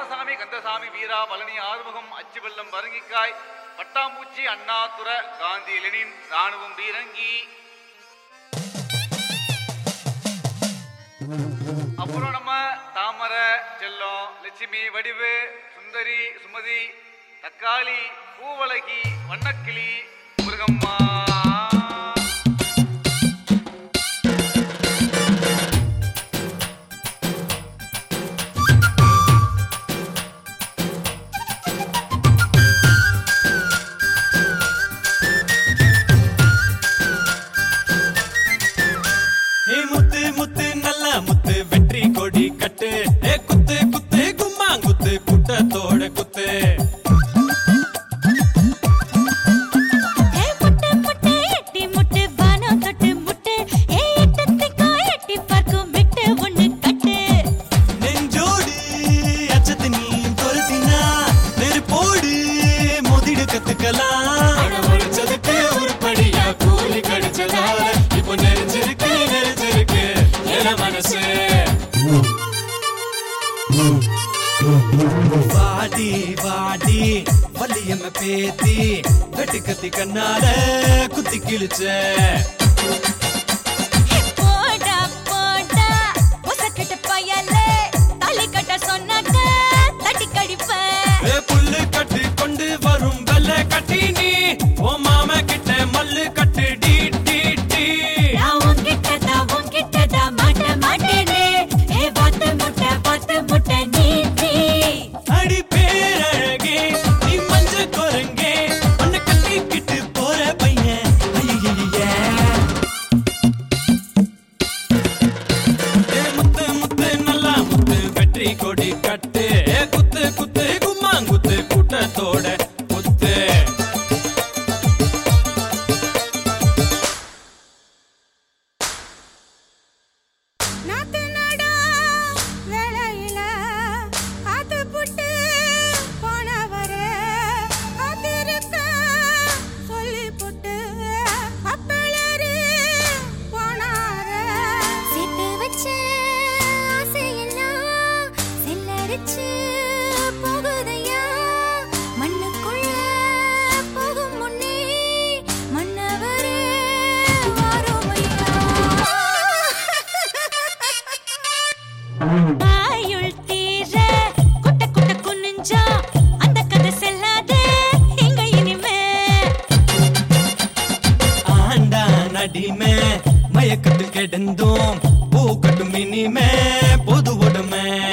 ராமசாமி கந்தசாமி வீரா பழனி ஆறுமுகம் அச்சு வெள்ளம் பரங்கிக்காய் பட்டாம்பூச்சி அண்ணாதுர காந்தி லெனின் ராணுவம் பீரங்கி அப்புறம் நம்ம தாமரை செல்லம் லட்சுமி வடிவு சுந்தரி சுமதி தக்காளி பூவழகி வண்ணக்கிளி முருகம்மா ஏ முத்து முத்து நல்ல முத்து வெற்றி கொடி கட்டு ஏ குத்து குத்து கும்மாங்குத்து குட்டத்தோட குத்து ஏ முட்டை முட்டை எட்டி முட்டை வானம் தொட்டு முட்டை ஏ எட்டத்துக்கோ எட்டி பார்க்கும் விட்டு ஒண்ணு கட்டு நெஞ்சோடு அச்சத்து நீ பொருத்தினா நெருப்போடு மோதிடு கத்துக்கலாம் அட ஒழிச்சதுக்கு உருப்படியா கூலி கடிச்சதால இப்போ நெறிஞ்சிருக்கு நெறிஞ்சிருக்கு என மனசு வாடி வாடி வள்ளியம்ம பேத்தி வெட்டு கத்தி கண்ணால குத்தி கிழிச்ச போடா போடா உசக்கிட்ட பயலே தாலி கட்ட சொன்னாக்க தட்டி கடிப்பேன் ஏ புல்லு கட்டு கொண்டு வரும் வெள்ளை கட்டி நீ ஓ மாம கிட்ட மல்லு கட்டு டி டி டி நான் உன்கிட்டதா உன்கிட்டதா மாட்ட மாட்டேனே ஏ பாத்து முட்டை பாத்து முட்டை நீ நீ அடி பேரழகே நீ மஞ்ச குரங்கே உன்னை கட்டிக்கிட்டு போற பையன் ஐயையே ஏ முத்து முத்து நல்லா முத்து வெற்றி கொடி கட்டு ஏ குத்து குத்து கும்மாங்குத்து கூட்டத்தோட குத்து நாத்து நடா வேளையில காத்து புட்டு போனவரே காத்திருக்க சொல்லி புட்டு அப்பளரி போனாரே சேர்த்து வச்ச ஆசையெல்லாம் செல்லரிச்சு போகுதையா மண்ணுக்குள்ள போகும் முன்னே மன்னவரே வாரோமையா ஆயுள் தீர குட்ட குட்ட குனிஞ்சா அந்த கதை செல்லாதே எங்க இனிமே ஆண்டா நடிமே மயக்கத்தில் கிடந்தோம் பூ கட்டும் இனிமே பொது உடமை